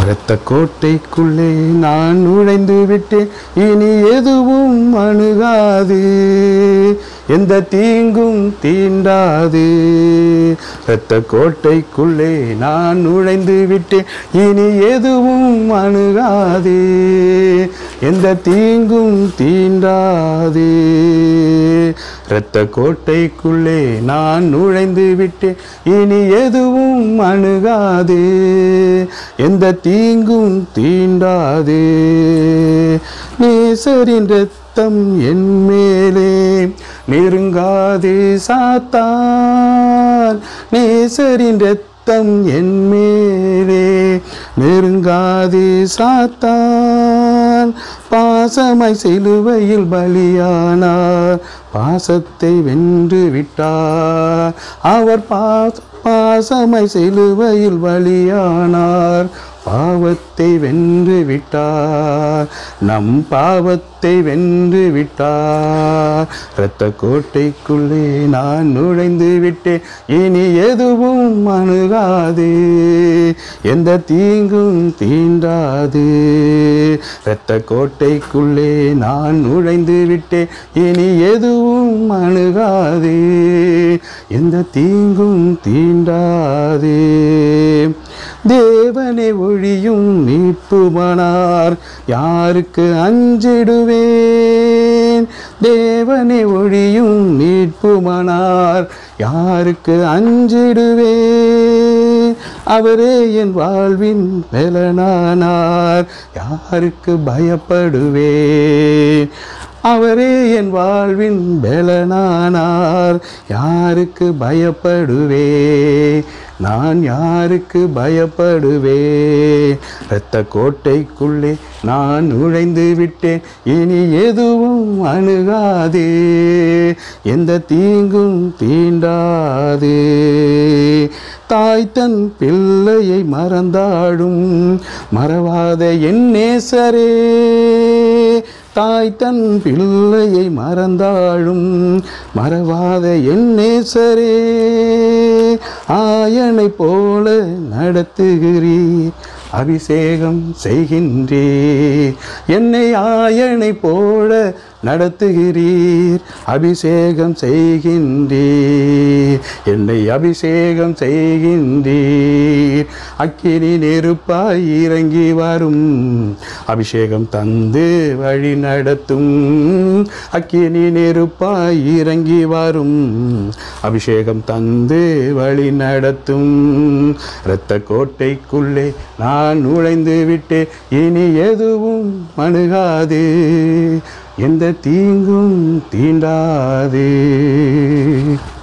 இரத்த கோட்டைக்குள்ளே நான் நுழைந்து விட்டேன் இனி எதுவும் அணுகாது எந்த தீங்கும் தீண்டாது இரத்த கோட்டைக்குள்ளே நான் நுழைந்து விட்டேன் இனி எதுவும் அணுகாது எந்த தீங்கும் தீண்டாது இரத்த கோட்டைக்குள்ளே நான் நுழைந்து விட்டேன் இனி எதுவும் அணுகாது எந்த தீங்கும் தீண்டாது நேசரின் ரத்தம் என் மேலே நெருங்காது சாத்தான் நேசரின் ரத்தம் என் மேலே நெருங்காது சாத்தான் பாசமாய் சிலுவையில் பலியானார் பாசத்தை வென்று விட்டார் அவர் பாச பாசமாய் சிலுவையில் பலியானார் பாவத்தை வென்று விட்டார் நம் பாவத்தை வென்று விட்டார் இரத்த கோட்டைக்குள்ளே நான் நுழைந்து விட்டேன் இனி எதுவும் அணுகாது எந்த தீங்கும் தீண்டாது இரத்த கோட்டைக்குள்ளே நான் நுழைந்து விட்டேன் இனி எதுவும் அணுகாது எந்த தீங்கும் தீண்டாது தேவனை ஒழியும் மீட்புமானார் யாருக்கு அஞ்சிடுவேன் தேவனை ஒழியும் மீட்புமானார் யாருக்கு அஞ்சிடுவேன் அவரே என் வாழ்வின் மேலனானார் யாருக்கு பயப்படுவேன் அவரே என் வாழ்வின் பெலனானார் யாருக்கு பயப்படுவே நான் யாருக்கு பயப்படுவே இரத்த கோட்டைக்குள்ளே நான் நுழைந்து விட்டேன் இனி எதுவும் அணுகாது எந்த தீங்கும் தீண்டாது தாய் தன் பிள்ளையை மறந்தாடும் மறவாத என் நேசரே தாய் தன் பிள்ளையை மறந்தாலும் மறவாத என் நேசரே ஆயனை போல நடத்துகிறீர் அபிஷேகம் செய்கின்றீர் என்னை ஆயனை போல நடத்துகிறீர் அபிஷேகம் செய்கின்றீர் என்னை அபிஷேகம் செய்கின்றீர் அக்கினி நெருப்பாய் இறங்கி வரும் அபிஷேகம் தந்து வழி நடத்தும் அக்கினி நெருப்பாய் இறங்கி வரும் அபிஷேகம் தந்து வழி நடத்தும் இரத்த கோட்டைக்குள்ளே நான் நுழைந்து விட்டேன் இனி எதுவும் அணுகாது எந்த தீங்கும் தீண்டாது